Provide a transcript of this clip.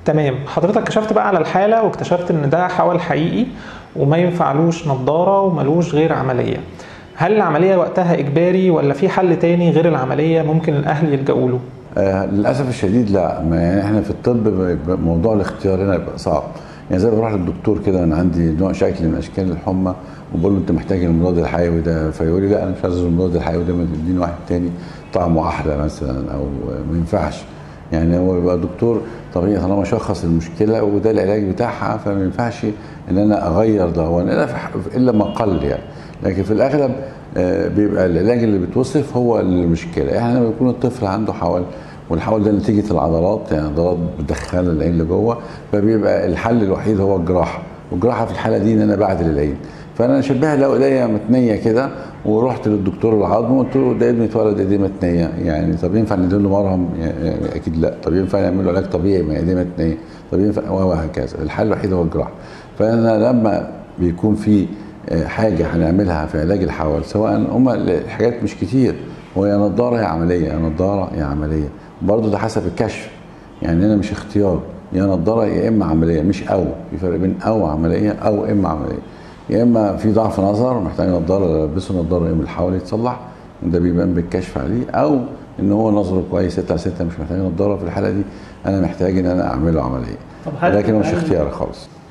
تمام حضرتك كشفت بقى على الحاله واكتشفت ان ده حول حقيقي وما ينفعلوش نظاره وملوش غير عمليه هل العمليه وقتها اجباري ولا في حل تاني غير العمليه ممكن الاهل يلجأوا له آه للاسف الشديد لا ما يعني احنا في الطب ب- موضوع الاختيار هنا بيبقى صعب يعني زي ما بروح للدكتور كده انا عندي نوع شكل من اشكال الحمى وبقول له انت محتاج المضاد الحيوي ده فيقول لي لا انا مش عايز المضاد الحيوي ده ما تديني واحد تاني طعمه احلى مثلا او ما ينفعش يعني هو يبقى دكتور طبيعي طالما شخص المشكله وده العلاج بتاعها فما ينفعش ان انا اغير ده هو الا في ح- الا ما قل يعني لكن في الاغلب آه، بيبقى العلاج اللي بتوصف هو المشكله احنا لما بيكون الطفل عنده حول والحول ده نتيجه العضلات يعني عضلات بتدخل العين لجوه فبيبقى الحل الوحيد هو الجراحه والجراحه في الحاله دي ان انا بعدل العين فانا شبهها لو ايديا متنيه كده ورحت للدكتور العظم وقلت له ده ابني اتولد ايديه متنيه يعني طب ينفع نديله مرهم يعني اكيد لا طب ينفع نعمل له علاج طبيعي ما ايديه متنيه طب ينفع وهكذا الحل الوحيد هو الجراحه فانا لما بيكون في آه، حاجه هنعملها في علاج الحول سواء هم الحاجات مش كتير هو يا نضاره يا عمليه يا نضاره يا عمليه برضه ده حسب الكشف يعني انا مش اختيار يا نضاره يا اما عمليه مش او في فرق بين او عمليه او اما عمليه يا اما في ضعف نظر محتاج نضاره البسه نضاره يوم الحول يتصلح ده بيبان بالكشف عليه او ان هو نظره كويس 6 على 6 مش محتاج نضاره في الحاله دي انا محتاج ان انا اعمل له عمليه طب هل- لكن هو مش هل- اختياري خالص